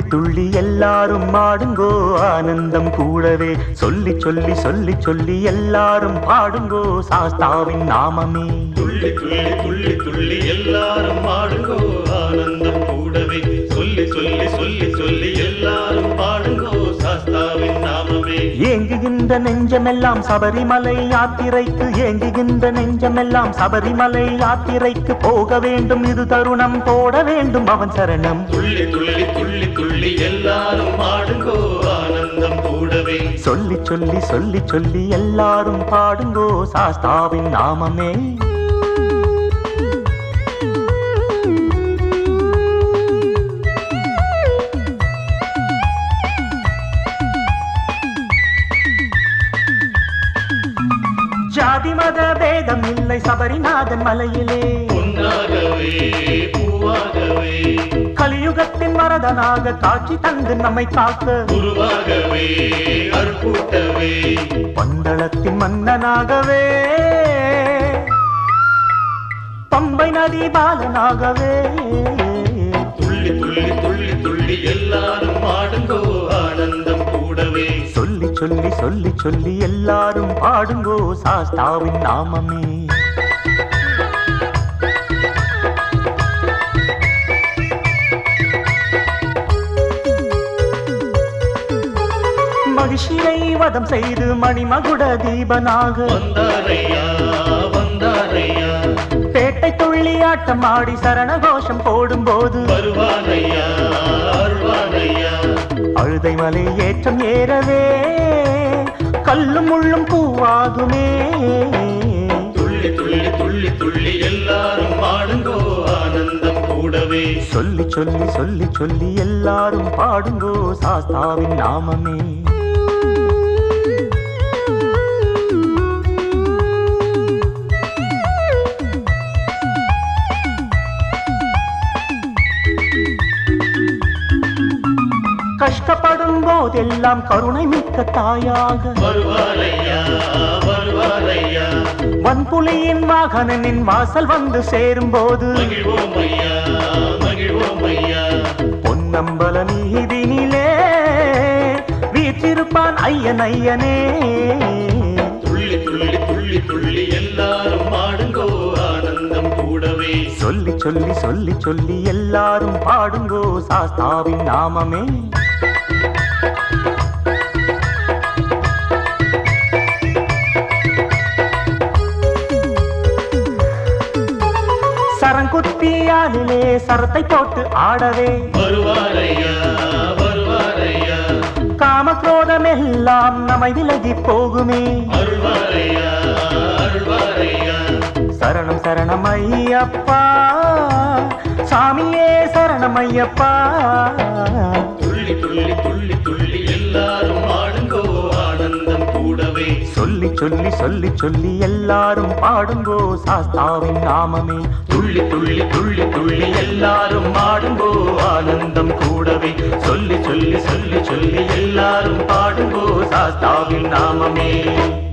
துள்ளி எல்லாரும் ஆடுங்கோ ஆனந்தம் கூடவே சொல்லி சொல்லி சொல்லி சொல்லி எல்லாரும் பாடுங்கோ சாஸ்தாவின் நாமமே துள்ளி துள்ளி துள்ளி துள்ளி எல்லாரும் ஆடுங்கோ ஆனந்தம் கூடவே சொல்லி சொல்லி சொல்லி சொல்லி எல்லாரும் பாடுங்கோ சாஸ்தாவின் நாமமே ஏங்குகின்ற நெஞ்சமெல்லாம் சபரிமலை யாத்திரைக்கு ஏங்குகின்ற நெஞ்சமெல்லாம் சபரிமலை யாத்திரைக்கு போக வேண்டும் இது தருணம் போட வேண்டும் அவன் சரணம் துள்ளி துள்ளி துள்ளி துள்ளி எல்லாரும் ஆடுங்கோ ஆனந்தம் கூடவே சொல்லி சொல்லி சொல்லி சொல்லி எல்லாரும் பாடுங்கோ சாஸ்தாவின் நாமமே ஜாதி மத பேதம் இல்லை சபரிநாதன் மலையிலே பொன்னாகவே பூவாகவே கலியுகத்தின் வரதனாக காட்சி தந்து நம்மை காக்க குருவாகவே அற்புட்டவே பந்தளத்தின் மன்னனாகவே பம்பை நதி பாலனாகவே துள்ளி துள்ளி துள்ளி துள்ளி எல்லாரும் ஆடுங்கோ ஆனந்தம் கூடவே சொல்லி சொல்லி சொல்லி சொல்லி எல்லாரும் பாடுங்கோ சாஸ்தாவின் நாமமே மகிழ்ச்சியை வதம் செய்து மணிமகுட தீபனாக வந்தாரையா வந்தாரையா பேட்டை துள்ளி ஆட்டம் ஆடி சரணகோஷம் போடும்போது வருவானையா அருவானையா அழுதை மலை ஏற்றம் ஏறவே கல்லும் முள்ளும் பூவாகுமே துள்ளி துள்ளி துள்ளி துள்ளி எல்லாரும் ஆடுங்கோ ஆனந்தம் கூடவே சொல்லி சொல்லி சொல்லி சொல்லி எல்லாரும் பாடுங்கோ சாஸ்தாவின் நாமமே கஷ்டப்படும் போதெல்லாம் கருணை மிக்க தாயாக வருவாரையா வருவாரையா வன்புலியின் வாகனனின் வாசல் வந்து சேரும்போது மகிழ்வோம் ஐயா மகிழ்வோம் ஐயா பொன்னம்பல நீதினிலே வீற்றிருப்பான் ஐயன் ஐயனே துள்ளி துள்ளி துள்ளி துள்ளி எல்லாரும் ஆடுங்கோ ஆனந்தம் கூடவே சொல்லி சொல்லி சொல்லி சொல்லி எல்லாரும் பாடுங்கோ சாஸ்தாவின் நாமமே சரங்குத்தியானிலே சரத்தை போட்டு ஆடவே வருவாரையா வருவாரையா காமக்ரோதம் எல்லாம் நம்மை விலகி போகுமே அருள்வாரையா அருள்வாரையா சரணம் சரணம் ஐயப்பா சாமியே சரணம் ஐயப்பா துள்ளி துள்ளி துள்ளி துள்ளி எல்லாரும் ஆடுங்கோ ஆனந்தம் கூடவே சொல்லி சொல்லி சொல்லி சொல்லி எல்லாரும் பாடுங்கோ சாஸ்தாவின் நாமமே துள்ளி துள்ளி துள்ளி துள்ளி எல்லாரும் ஆடுங்கோ ஆனந்தம் கூடவே சொல்லி சொல்லி சொல்லி சொல்லி எல்லாரும் பாடுங்கோ சாஸ்தாவின் நாமமே